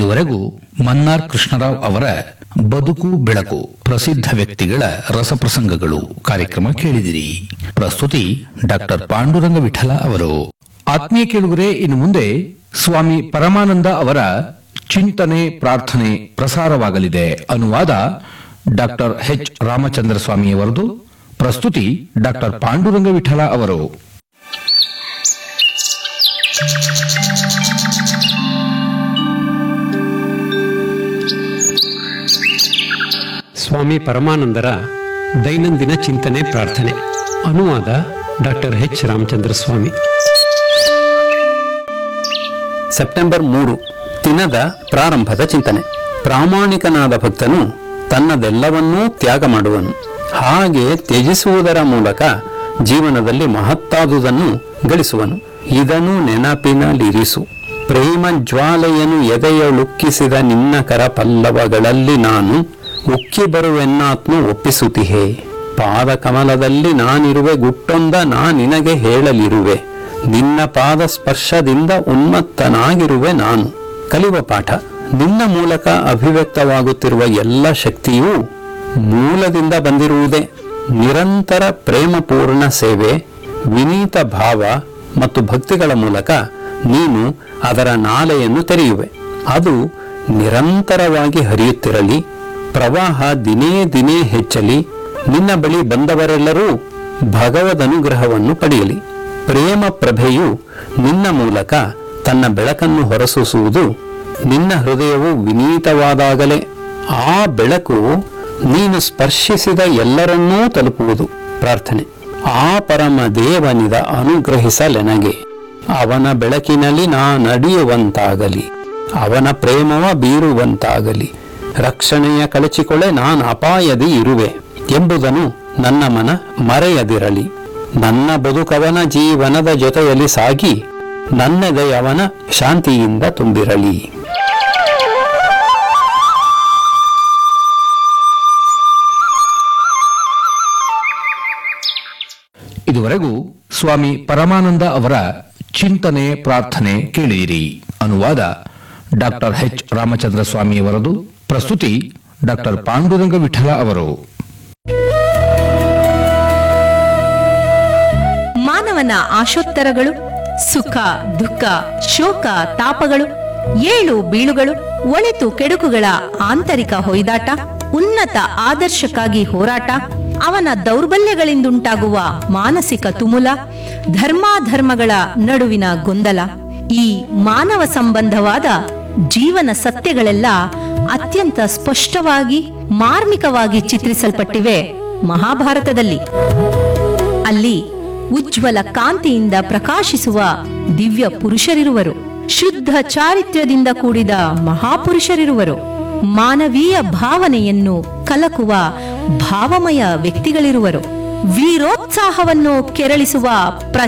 ಇದುವರೆಗೂ ಮನ್ನಾರ್ ಕೃಷ್ಣರಾವ್ ಅವರ ಬದುಕು ಬೆಳಕು ಪ್ರಸಿದ್ಧ ವ್ಯಕ್ತಿಗಳ ರಸಪ್ರಸಂಗಗಳು ಕಾರ್ಯಕ್ರಮ ಕೇಳಿದಿರಿ ಪ್ರಸ್ತುತಿ ಡಾಕ್ಟರ್ ಪಾಂಡುರಂಗ ವಿಠಲ ಅವರು ಆತ್ಮೀಯ ಕೇಳುಗರೆ ಇನ್ನು ಮುಂದೆ ಸ್ವಾಮಿ ಪರಮಾನಂದ ಅವರ ಚಿಂತನೆ ಪ್ರಾರ್ಥನೆ ಪ್ರಸಾರವಾಗಲಿದೆ ಅನುವಾದ ಡಾಕ್ಟರ್ ಎಚ್ ರಾಮಚಂದ್ರ ಸ್ವಾಮಿಯವರದು ಪ್ರಸ್ತುತಿ ಡಾಕ್ಟರ್ ಪಾಂಡುರಂಗ ವಿಠಲ ಅವರು ಸ್ವಾಮಿ ಪರಮಾನಂದರ ದೈನಂದಿನ ಚಿಂತನೆ ಪ್ರಾರ್ಥನೆ ಅನುವಾದ doctor H Ramachandra Swamy September ಮೂರು ದಿನದ ಪ್ರಾರಂಭದ ಚಿಂತನೆ ಪ್ರಾಮಾಣಿಕನಾದ ಭಕ್ತನು ತನ್ನದೆಲ್ಲವನ್ನೂ ತ್ಯಾಗ ಮಾಡುವನು ಹಾಗೆ ತ್ಯಜಿಸುವುದರ ಮೂಲಕ ಜೀವನದಲ್ಲಿ ಮಹತ್ತಾದುದನ್ನು ಗಳಿಸುವನು ಇದನ್ನು ನೆನಪಿನಲ್ಲಿರಿಸು ಪ್ರೇಮ ಜ್ವಾಲೆಯನ್ನು ಎದೆಯೊಳುಕ್ಕಿಸಿದ ನಿನ್ನ ಕರ ಪಲ್ಲವಗಳಲ್ಲಿ ನಾನು ಉಕ್ಕಿ ಬರುವೆನ್ನಾತ್ಮ ಒಪ್ಪಿಸುತ್ತಿಹೇ ಪಾದ ಕಮಲದಲ್ಲಿ ನಾನಿರುವೆ ಗುಟ್ಟೊಂದ ನಾ ನಿನಗೆ ಹೇಳಲಿರುವೆ ನಿನ್ನ ಪಾದ ಸ್ಪರ್ಶದಿಂದ ಉನ್ಮತ್ತನಾಗಿರುವೆ ನಾನು ಕಲಿಯುವ ಪಾಠ ನಿನ್ನ ಮೂಲಕ ಅಭಿವ್ಯಕ್ತವಾಗುತ್ತಿರುವ ಎಲ್ಲ ಶಕ್ತಿಯೂ ಮೂಲದಿಂದ ಬಂದಿರುವುದೇ ನಿರಂತರ ಪ್ರೇಮಪೂರ್ಣ ಸೇವೆ ವಿನೀತ ಭಾವ ಮತ್ತು ಭಕ್ತಿಗಳ ಮೂಲಕ ನೀನು ಅದರ ನಾಲೆಯನ್ನು ತೆರೆಯುವೆ ಅದು ನಿರಂತರವಾಗಿ ಹರಿಯುತ್ತಿರಲಿ ಪ್ರವಾಹ ದಿನೇ ದಿನೇ ಹೆಚ್ಚಲಿ ನಿನ್ನ ಬಳಿ ಬಂದವರೆಲ್ಲರೂ ಭಗವದ್ ಅನುಗ್ರಹವನ್ನು ಪಡೆಯಲಿ ಪ್ರೇಮ ಪ್ರಭೆಯು ನಿನ್ನ ಮೂಲಕ ತನ್ನ ಬೆಳಕನ್ನು ಹೊರಸೂಸುವುದು ನಿನ್ನ ಹೃದಯವು ವಿನೀತವಾದಾಗಲೇ ಆ ಬೆಳಕು ನೀನು ಸ್ಪರ್ಶಿಸಿದ ಎಲ್ಲರನ್ನೂ ತಲುಪುವುದು ಪ್ರಾರ್ಥನೆ ಆ ಪರಮ ದೇವನಿದ ಅನುಗ್ರಹಿಸಲೆನಗೆ ಅವನ ಬೆಳಕಿನಲ್ಲಿ ನಾ ನಡೆಯುವಂತಾಗಲಿ ಅವನ ಪ್ರೇಮವ ಬೀರುವಂತಾಗಲಿ ರಕ್ಷಣೆಯ ಕಳಚಿಕೊಳೆ ನಾನು ಅಪಾಯದಿ ಇರುವೆ ಎಂಬುದನ್ನು ನನ್ನ ಮನ ಮರೆಯದಿರಲಿ ನನ್ನ ಬದುಕವನ ಜೀವನದ ಜೊತೆಯಲ್ಲಿ ಸಾಗಿ ನನ್ನೆದೆಯವನ ಶಾಂತಿಯಿಂದ ತುಂಬಿರಲಿ ಇದುವರೆಗೂ ಸ್ವಾಮಿ ಪರಮಾನಂದ ಅವರ ಚಿಂತನೆ ಪ್ರಾರ್ಥನೆ ಕೇಳಿದಿರಿ ಅನುವಾದ ಡಾಕ್ಟರ್ ಎಚ್ ರಾಮಚಂದ್ರ ಸ್ವಾಮಿಯವರದು ಪ್ರಸ್ತುತಿ ಡಾಕ್ಟರ್ ಪಾಂಡುರಂಗ ವಿಠಲ ಅವರು ಮಾನವನ ಆಶೋತ್ತರಗಳು ಸುಖ ದುಃಖ ಶೋಕ ತಾಪಗಳು ಏಳು ಬೀಳುಗಳು ಒಳಿತು ಕೆಡುಕುಗಳ ಆಂತರಿಕ ಹೊಯ್ದಾಟ ಉನ್ನತ ಆದರ್ಶಕ್ಕಾಗಿ ಹೋರಾಟ ಅವನ ದೌರ್ಬಲ್ಯಗಳಿಂದುಂಟಾಗುವ ಮಾನಸಿಕ ತುಮುಲ ಧರ್ಮಾಧರ್ಮಗಳ ನಡುವಿನ ಗೊಂದಲ ಈ ಮಾನವ ಸಂಬಂಧವಾದ ಜೀವನ ಸತ್ಯಗಳೆಲ್ಲ ಅತ್ಯಂತ ಸ್ಪಷ್ಟವಾಗಿ ಮಾರ್ಮಿಕವಾಗಿ ಚಿತ್ರಿಸಲ್ಪಟ್ಟಿವೆ ಮಹಾಭಾರತದಲ್ಲಿ ಅಲ್ಲಿ ಉಜ್ವಲ ಕಾಂತಿಯಿಂದ ಪ್ರಕಾಶಿಸುವ ದಿವ್ಯ ಪುರುಷರಿರುವರು ಶುದ್ಧ ಚಾರಿತ್ರ್ಯದಿಂದ ಕೂಡಿದ ಮಹಾಪುರುಷರಿರುವರು ಮಾನವೀಯ ಭಾವನೆಯನ್ನು ಕಲಕುವ ಭಾವಮಯ ವ್ಯಕ್ತಿಗಳಿರುವರು ವೀರೋತ್ಸಾಹವನ್ನು ಕೆರಳಿಸುವ ಪ್ರ